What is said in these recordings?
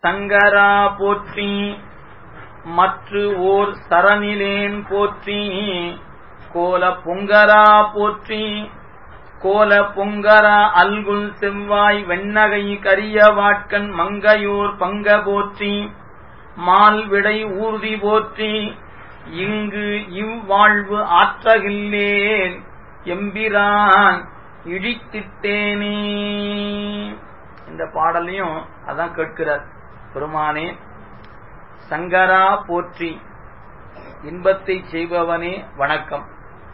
சங்கரா போற்றி மற்று ஓர் சரணிலேன் போற்றி கோல பொங்கரா போற்றி கோல பொங்கரா அல்குல் செவ்வாய் வெண்ணகை கரிய வாட்கண் மங்கையோர் பங்க போற்றி மால் விடை ஊர்தி போற்றி இங்கு இவ்வாழ்வு ஆற்றகில்லேன் எம்பிரான் இழித்திட்டேனே இந்த பாடலையும் அதான் கேட்கிறார் பெருமானே சங்கரா போற்றி இன்பத்தை செய்பவனே வணக்கம்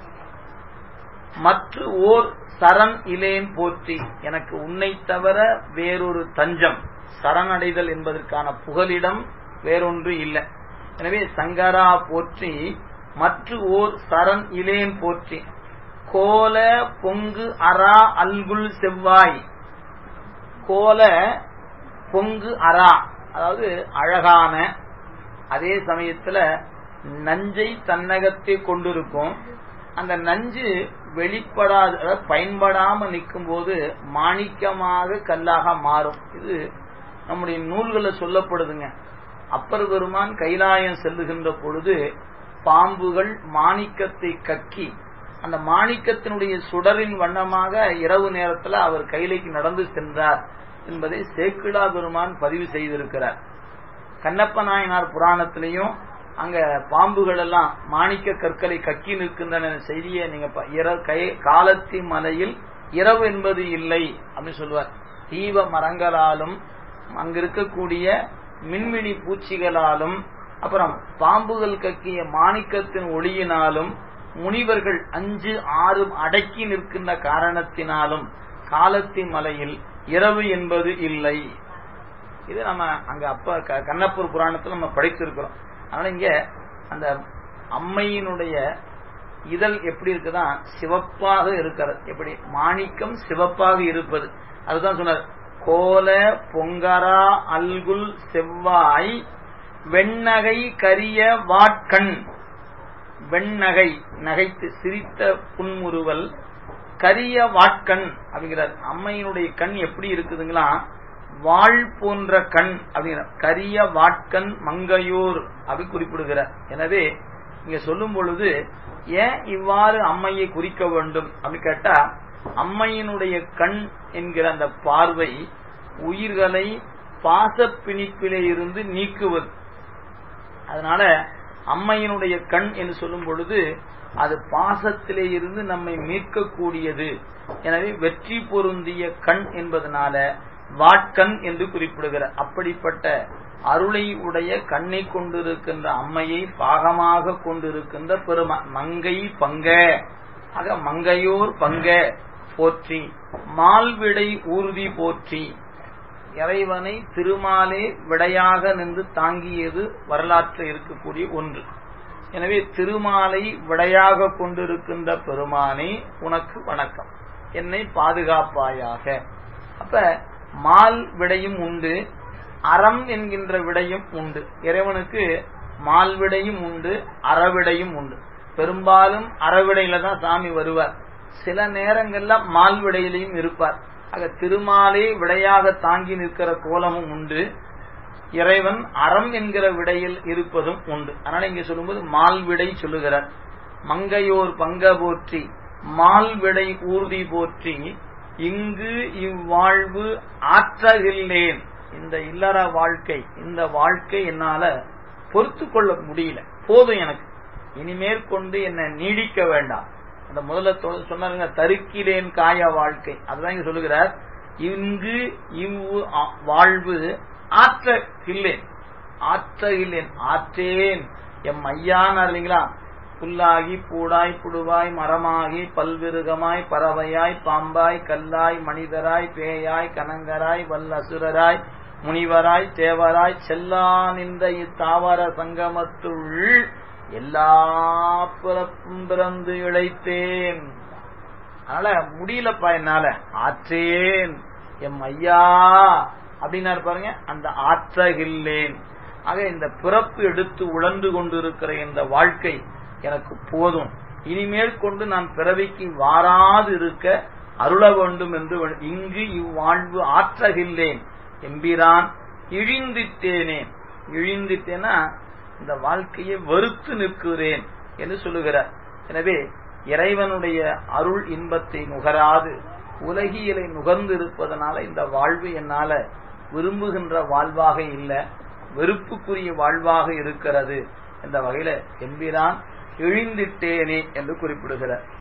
மற்ற ஓர் சரண் இலேன் போற்றி எனக்கு உன்னை தவிர வேறொரு தஞ்சம் சரணடைதல் என்பதற்கான புகலிடம் வேறொன்று இல்லை எனவே சங்கரா போற்றி மற்ற ஓர் சரண் இலேன் போற்றி கோல பொங்கு அரா அல்குல் செவ்வாய் கோல பொங்கு அரா அதாவது அழகான அதே சமயத்துல நஞ்சை தன்னகத்தை கொண்டிருக்கும் அந்த நஞ்சு வெளிப்படாத அதாவது பயன்படாம நிற்கும் போது மாணிக்கமாக கல்லாக மாறும் இது நம்முடைய நூல்களை சொல்லப்படுதுங்க அப்பர் பெருமான் கைலாயம் செல்லுகின்ற பொழுது பாம்புகள் மாணிக்கத்தை கக்கி அந்த மாணிக்கத்தினுடைய சுடரின் வண்ணமாக இரவு நேரத்தில் அவர் கைலைக்கு நடந்து சென்றார் என்பதை சேக்கிழா பெருமான் பதிவு செய்திருக்கிறார் கண்ணப்ப நாயனார் புராணத்திலையும் அங்க பாம்புகள் எல்லாம் மாணிக்க கற்களை கக்கி நிற்கின்றன செய்தியை நீங்க காலத்தி மலையில் இரவு என்பது இல்லை அப்படின்னு சொல்லுவார் தீவ மரங்களாலும் அங்க இருக்கக்கூடிய மின்மினி பூச்சிகளாலும் அப்புறம் பாம்புகள் கக்கிய மாணிக்கத்தின் ஒளியினாலும் முனிவர்கள் அஞ்சு ஆறு அடக்கி நிற்கின்ற காரணத்தினாலும் காலத்தி மலையில் இரவு என்பது இல்லை இது நம்ம அங்க அப்ப கண்ணப்பூர் புராணத்தில் நம்ம படித்திருக்கிறோம் அதனால இங்க அந்த அம்மையினுடைய இதழ் எப்படி இருக்குதான் சிவப்பாக இருக்கிறது எப்படி மாணிக்கம் சிவப்பாக இருப்பது அதுதான் சொன்னார் கோல பொங்கரா அல்குல் செவ்வாய் வெண்ணகை கரிய வாட்கண் வெண்ணகை நகைத்து சிரித்த புன்முறுவல் கரிய வாட்கண் அப்படிங்கிறார் அம்மையினுடைய கண் எப்படி இருக்குதுங்களா வாழ் போன்ற கண் அப்படிங்கிற கரிய வாட்கண் மங்கையோர் அப்படி குறிப்பிடுகிறார் எனவே இங்க சொல்லும் பொழுது ஏன் இவ்வாறு அம்மையை குறிக்க வேண்டும் அப்படின்னு கேட்டா அம்மையினுடைய கண் என்கிற அந்த பார்வை உயிர்களை பாசப்பிணிப்பிலே இருந்து நீக்குவது அதனால அம்மையினுடைய கண் என்று சொல்லும் பொழுது அது பாசத்திலே இருந்து நம்மை மீட்கக்கூடியது எனவே வெற்றி பொருந்திய கண் என்பதனால வாட்கண் என்று குறிப்பிடுகிறார் அப்படிப்பட்ட அருளை உடைய கண்ணை கொண்டிருக்கின்ற அம்மையை பாகமாக கொண்டிருக்கின்ற பெரும மங்கை பங்க ஆக மங்கையோர் பங்க போற்றி மால்விடை ஊர்தி போற்றி இறைவனை திருமாலே விடையாக நின்று தாங்கியது வரலாற்று இருக்கக்கூடிய ஒன்று எனவே திருமாலை விடையாக கொண்டிருக்கின்ற பெருமானே உனக்கு வணக்கம் என்னை பாதுகாப்பாயாக அப்ப மால் விடையும் உண்டு அறம் என்கின்ற விடையும் உண்டு இறைவனுக்கு மால் விடையும் உண்டு அறவிடையும் உண்டு பெரும்பாலும் அறவிடையில தான் சாமி வருவார் சில நேரங்கள்ல மால் விடையிலையும் இருப்பார் ஆக திருமாலே விடையாக தாங்கி நிற்கிற கோலமும் உண்டு இறைவன் அறம் என்கிற விடையில் இருப்பதும் உண்டு அதனால இங்க சொல்லும்போது மால் விடை சொல்லுகிறார் மங்கையோர் பங்க போற்றி மால் விடை ஊர்தி போற்றி இங்கு இவ்வாழ்வு ஆற்றகில்லேன் இந்த இல்லற வாழ்க்கை இந்த வாழ்க்கை என்னால பொறுத்து கொள்ள முடியல போதும் எனக்கு இனிமேற்கொண்டு என்ன நீடிக்க வேண்டாம் அந்த முதல்ல சொன்னாருங்க தருக்கிலேன் காய வாழ்க்கை அதுதான் இங்க சொல்லுகிறார் இங்கு இவ் வாழ்வு ஆற்ற இல்லேன் ஆற்ற இல்லேன் ஆற்றேன் எம் ஐயானார் இல்லைங்களா புல்லாகி பூடாய் புடுவாய் மரமாகி பல்விருகமாய் பறவையாய் பாம்பாய் கல்லாய் மனிதராய் பேயாய் கனங்கராய் வல்லசுரராய் முனிவராய் தேவராய் செல்லா நின்ற இத்தாவர சங்கமத்துள் எல்லா பிறப்பும் பிறந்து இழைத்தேன் அதனால முடியலப்பா என்னால ஆற்றேன் எம் ஐயா அப்படின்னாரு பாருங்க அந்த ஆற்றகில்லேன் ஆக இந்த பிறப்பு எடுத்து உழந்து கொண்டிருக்கிற இந்த வாழ்க்கை எனக்கு போதும் இனிமேல் கொண்டு நான் பிறவிக்கு வாராது இருக்க அருள வேண்டும் என்று இங்கு இவ்வாழ்வு ஆற்றகில்லேன் எம்பிரான் இழிந்திட்டேனே இழிந்திட்டேனா இந்த வாழ்க்கையை வெறுத்து நிற்கிறேன் என்று சொல்லுகிறார் எனவே இறைவனுடைய அருள் இன்பத்தை நுகராது உலகியலை நுகர்ந்து இருப்பதனால இந்த வாழ்வு என்னால விரும்புகின்ற வாழ்வாக இல்ல வெறுப்புக்குரிய வாழ்வாக இருக்கிறது என்ற வகையில எம்பிரான் இழிந்திட்டேனே என்று குறிப்பிடுகிறார்